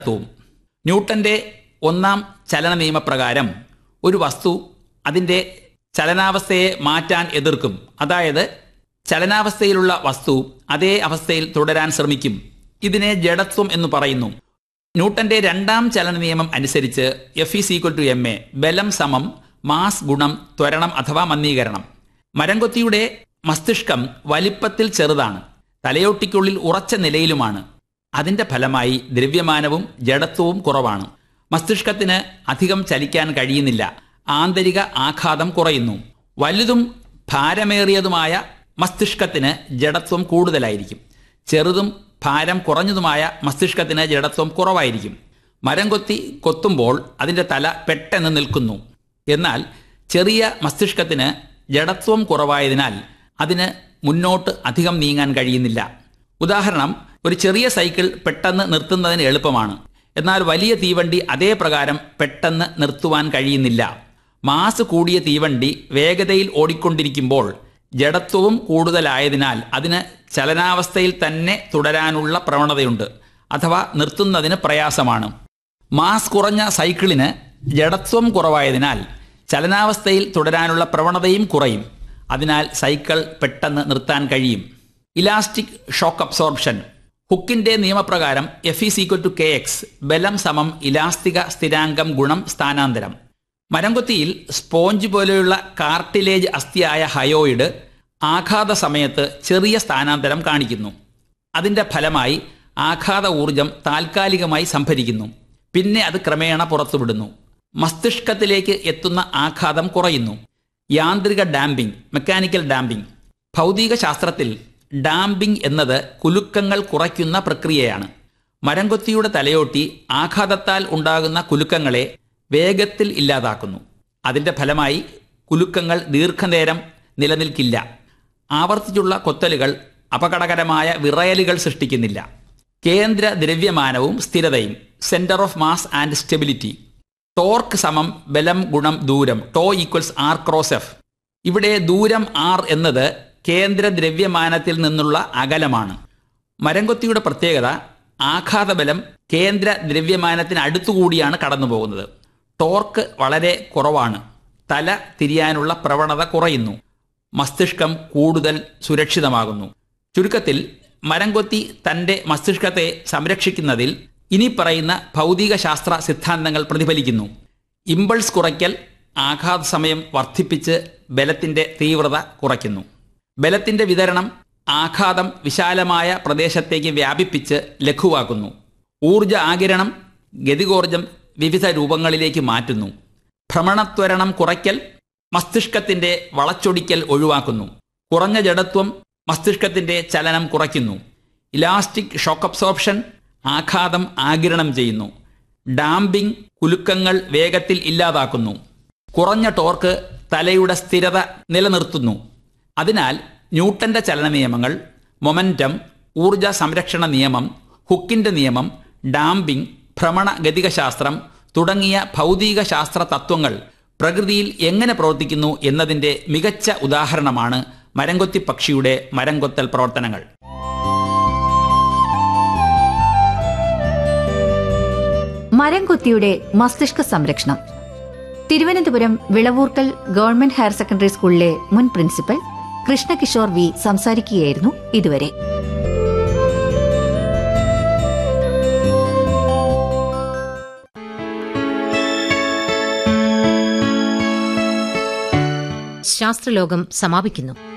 തൂവും ന്യൂട്ടന്റെ ഒന്നാം ചലന നിയമപ്രകാരം ഒരു വസ്തു അതിൻ്റെ ചലനാവസ്ഥയെ മാറ്റാൻ എതിർക്കും അതായത് ചലനാവസ്ഥയിലുള്ള വസ്തു അതേ അവസ്ഥയിൽ തുടരാൻ ശ്രമിക്കും ഇതിനെ ജഡത്വം എന്ന് പറയുന്നു ന്യൂട്ടന്റെ രണ്ടാം ചലന നിയമം അനുസരിച്ച് F is equal to M A ബലം സമം മാസ് ഗുണം ത്വരണം അഥവാ മന്ദീകരണം മരംകൊത്തിയുടെ മസ്തിഷ്കം വലിപ്പത്തിൽ ചെറുതാണ് തലയോട്ടിക്കുള്ളിൽ ഉറച്ച നിലയിലുമാണ് അതിന്റെ ഫലമായി ദ്രവ്യമാനവും ജഡത്വവും കുറവാണ് മസ്തിഷ്കത്തിന് അധികം ചലിക്കാൻ കഴിയുന്നില്ല ആന്തരിക ആഘാതം കുറയുന്നു വലുതും ഭാരമേറിയതുമായ മസ്തിഷ്കത്തിന് ജഡത്വം കൂടുതലായിരിക്കും ചെറുതും ഭാരം കുറഞ്ഞതുമായ മസ്തിഷ്കത്തിന് ജഡത്വം കുറവായിരിക്കും മരം കൊത്തി കൊത്തുമ്പോൾ അതിൻ്റെ തല പെട്ടെന്ന് നിൽക്കുന്നു എന്നാൽ ചെറിയ മസ്തിഷ്കത്തിന് ജഡത്വം കുറവായതിനാൽ അതിന് മുന്നോട്ട് അധികം നീങ്ങാൻ കഴിയുന്നില്ല ഉദാഹരണം ഒരു ചെറിയ സൈക്കിൾ പെട്ടെന്ന് നിർത്തുന്നതിന് എളുപ്പമാണ് എന്നാൽ വലിയ തീവണ്ടി അതേ പ്രകാരം പെട്ടെന്ന് നിർത്തുവാൻ കഴിയുന്നില്ല മാസ് കൂടിയ തീവണ്ടി വേഗതയിൽ ഓടിക്കൊണ്ടിരിക്കുമ്പോൾ ജഡത്വവും കൂടുതലായതിനാൽ അതിന് ചലനാവസ്ഥയിൽ തന്നെ തുടരാനുള്ള പ്രവണതയുണ്ട് അഥവാ നിർത്തുന്നതിന് പ്രയാസമാണ് മാസ് കുറഞ്ഞ സൈക്കിളിന് ജഡത്വം കുറവായതിനാൽ ചലനാവസ്ഥയിൽ തുടരാനുള്ള പ്രവണതയും കുറയും അതിനാൽ സൈക്കിൾ പെട്ടെന്ന് നിർത്താൻ കഴിയും ഇലാസ്റ്റിക് ഷോക്ക് അബ്സോർപ്ഷൻ ഹുക്കിന്റെ നിയമപ്രകാരം F is equal to K X ബലം സമം ഇലാസ്തിക സ്ഥിരാങ്കം ഗുണം സ്ഥാനാന്തരം മരംകൊത്തിയിൽ സ്പോഞ്ച് പോലെയുള്ള കാർട്ടിലേജ് അസ്ഥിയായ ഹയോയിഡ് ആഘാത സമയത്ത് ചെറിയ സ്ഥാനാന്തരം കാണിക്കുന്നു അതിന്റെ ഫലമായി ആഘാത ഊർജം താൽക്കാലികമായി സംഭരിക്കുന്നു പിന്നെ അത് ക്രമേണ പുറത്തുവിടുന്നു മസ്തിഷ്കത്തിലേക്ക് എത്തുന്ന ആഘാതം കുറയുന്നു യാന്ത്രിക ഡാമ്പിംഗ് മെക്കാനിക്കൽ ഡാമ്പിംഗ് ഭൗതിക ശാസ്ത്രത്തിൽ ഡാമ്പിംഗ് എന്നത് കുലുക്കങ്ങൾ കുറയ്ക്കുന്ന പ്രക്രിയയാണ് മരംകൊത്തിയുടെ തലയോട്ടി ആഘാതത്താൽ ഉണ്ടാകുന്ന കുലുക്കങ്ങളെ വേഗത്തിൽ ഇല്ലാതാക്കുന്നു അതിന്റെ ഫലമായി കുലുക്കങ്ങൾ ദീർഘനേരം നിലനിൽക്കില്ല ആവർത്തിച്ചുള്ള കൊത്തലുകൾ അപകടകരമായ വിറയലുകൾ സൃഷ്ടിക്കുന്നില്ല കേന്ദ്ര ദ്രവ്യമാനവും സ്ഥിരതയും centre of mass and stability torque സമം ബലം ഗുണം ദൂരം tau equals R cross F ഇവിടെ ദൂരം ആർ എന്നത് കേന്ദ്ര ദ്രവ്യമാനത്തിൽ നിന്നുള്ള അകലമാണ് മരംകൊത്തിയുടെ പ്രത്യേകത ആഘാതബലം കേന്ദ്ര ദ്രവ്യമാനത്തിന് അടുത്തുകൂടിയാണ് കടന്നു പോകുന്നത് ടോർക്ക് വളരെ കുറവാണ് തല തിരിയാനുള്ള പ്രവണത കുറയുന്നു മസ്തിഷ്കം കൂടുതൽ സുരക്ഷിതമാകുന്നു ചുരുക്കത്തിൽ മരംകൊത്തി തന്റെ മസ്തിഷ്കത്തെ സംരക്ഷിക്കുന്നതിൽ ഇനി പറയുന്ന ഭൗതിക ശാസ്ത്ര സിദ്ധാന്തങ്ങൾ പ്രതിഫലിക്കുന്നു ഇമ്പൾസ് കുറയ്ക്കൽ ആഘാത സമയം വർദ്ധിപ്പിച്ച് ബലത്തിന്റെ തീവ്രത കുറയ്ക്കുന്നു ബലത്തിന്റെ വിതരണം ആഘാതം വിശാലമായ പ്രദേശത്തേക്ക് വ്യാപിപ്പിച്ച് ലഘുവാക്കുന്നു ഊർജ ആകിരണം ഗതികോർജം വിവിധ രൂപങ്ങളിലേക്ക് മാറ്റുന്നു ഭ്രമണത്വരണം കുറയ്ക്കൽ മസ്തിഷ്കത്തിന്റെ വളച്ചൊടിക്കൽ ഒഴിവാക്കുന്നു കുറഞ്ഞ ജഡത്വം മസ്തിഷ്കത്തിന്റെ ചലനം കുറയ്ക്കുന്നു ഇലാസ്റ്റിക് ഷോക്ക് അബ്സോർപ്ഷൻ ആഘാതം ആകിരണം ചെയ്യുന്നു ഡാമ്പിംഗ് കുലുക്കങ്ങൾ വേഗത്തിൽ ഇല്ലാതാക്കുന്നു കുറഞ്ഞ ടോർക്ക് തലയുടെ സ്ഥിരത നിലനിർത്തുന്നു അതിനാൽ ന്യൂട്ടന്റെ ചലന നിയമങ്ങൾ മൊമന്റം ഊർജ സംരക്ഷണ നിയമം ഹുക്കിന്റെ നിയമം ഡാമ്പിംഗ് ഭ്രമണ ഗതികശാസ്ത്രം തുടങ്ങിയ ഭൗതിക ശാസ്ത്ര തത്വങ്ങൾ പ്രകൃതിയിൽ എങ്ങനെ പ്രവർത്തിക്കുന്നു എന്നതിന്റെ മികച്ച ഉദാഹരണമാണ് മരംകൊത്തി പക്ഷിയുടെ മരംകൊത്തൽ പ്രവർത്തനങ്ങൾ മരംകൊത്തിയുടെ മസ്തിഷ്ക സംരക്ഷണം Thiruvananthapuram Vilavoorkal government higher secondary സ്കൂളിലെ മുൻ പ്രിൻസിപ്പൽ കൃഷ്ണകിഷോർ വി സംസാരിക്കുകയായിരുന്നു ഇതുവരെ ശാസ്ത്രലോകം സമാപിക്കുന്നു